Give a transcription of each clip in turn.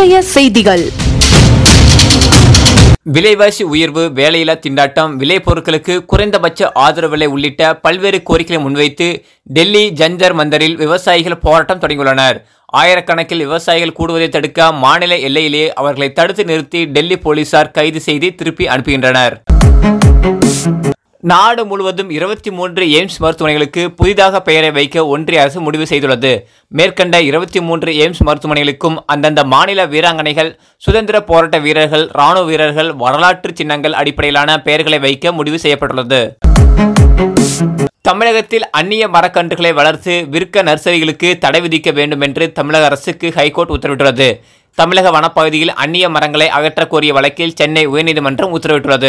இன்றைய செய்திகள் விலைவாசி உயர்வு வேலையில்லா திண்டாட்டம் விளைபொருட்களுக்கு குறைந்தபட்ச ஆதரவு விலை உள்ளிட்ட பல்வேறு கோரிக்கைகளை முன்வைத்து டெல்லி ஜந்தர் மந்தரில் விவசாயிகள் போராட்டம் தொடங்கியுள்ளனர் ஆயிரக்கணக்கில் விவசாயிகள் கூடுவதை தடுக்க மாநில எல்லையிலேயே அவர்களை தடுத்து நிறுத்தி டெல்லி போலீசார் கைது செய்து திருப்பி அனுப்புகின்றனர் நாடு முழுவதும் இருபத்தி மூன்று எய்ம்ஸ் மருத்துவமனைகளுக்கு புதிதாக பெயரை வைக்க ஒன்றிய அரசு முடிவு செய்துள்ளது மேற்கண்ட இருபத்தி மூன்று எய்ம்ஸ் மருத்துவமனைகளுக்கும் அந்தந்த மாநில வீராங்கனைகள் சுதந்திர போராட்ட வீரர்கள் ராணுவ வீரர்கள் வரலாற்று சின்னங்கள் அடிப்படையிலான பெயர்களை வைக்க முடிவு செய்யப்பட்டுள்ளது தமிழகத்தில் அந்நிய மரக்கன்றுகளை வளர்த்து விற்க நர்சரிகளுக்கு தடை விதிக்க வேண்டும் என்று தமிழக அரசுக்கு ஹைகோர்ட் உத்தரவிட்டுள்ளது தமிழக வனப்பகுதியில் அந்நிய மரங்களை அகற்றக் கோரிய வழக்கில் சென்னை உயர்நீதிமன்றம் உத்தரவிட்டுள்ளது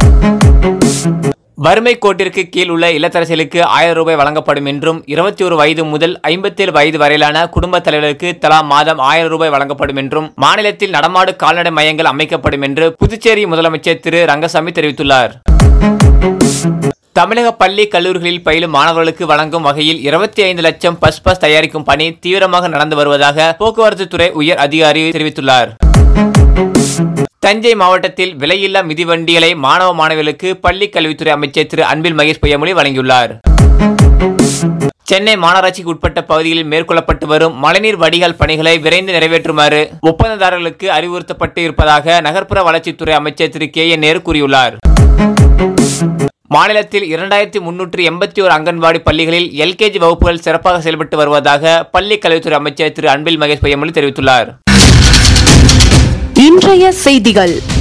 வறுமை கோட்டிற்கு கீழ் உள்ள இல்லத்தரசிகளுக்கு ஆயிரம் ரூபாய் வழங்கப்படும் என்றும் இருபத்தி ஒரு வயது முதல் ஐம்பத்தேழு வயது வரையிலான குடும்ப தலைவர்களுக்கு தலா மாதம் ஆயிரம் ரூபாய் வழங்கப்படும் என்றும் மாநிலத்தில் நடமாடு கால்நடை மையங்கள் அமைக்கப்படும் என்று புதுச்சேரி முதலமைச்சர் திரு ரங்கசாமி தெரிவித்துள்ளார் தமிழக பள்ளி கல்லூரிகளில் பயிலும் மாணவர்களுக்கு வழங்கும் வகையில் இருபத்தி ஐந்து லட்சம் பஸ் பாஸ் தயாரிக்கும் பணி தீவிரமாக நடந்து வருவதாக போக்குவரத்து துறை உயர் அதிகாரி தெரிவித்துள்ளார் தஞ்சை மாவட்டத்தில் விலையில்லா மிதிவண்டிகளை மாணவ மாணவிகளுக்கு பள்ளி கல்வித்துறை அமைச்சர் திரு அன்பில் மகேஷ் பொய்யாமொழி வழங்கியுள்ளார் சென்னை மாநகராட்சிக்கு உட்பட்ட பகுதிகளில் மேற்கொள்ளப்பட்டு வரும் மழைநீர் வடிகால் பணிகளை விரைந்து நிறைவேற்றுமாறு ஒப்பந்ததாரர்களுக்கு அறிவுறுத்தப்பட்டு இருப்பதாக நகர்ப்புற வளர்ச்சித்துறை அமைச்சர் திரு கே என் நேரு கூறியுள்ளார் மாநிலத்தில் இரண்டாயிரத்தி முன்னூற்றி எண்பத்தி ஒரு அங்கன்வாடி பள்ளிகளில் எல்கேஜி வகுப்புகள் சிறப்பாக செயல்பட்டு வருவதாக பள்ளி கல்வித்துறை அமைச்சர் திரு அன்பில் மகேஷ் பொய்யாமொழி தெரிவித்துள்ளார் இன்றைய செய்திகள்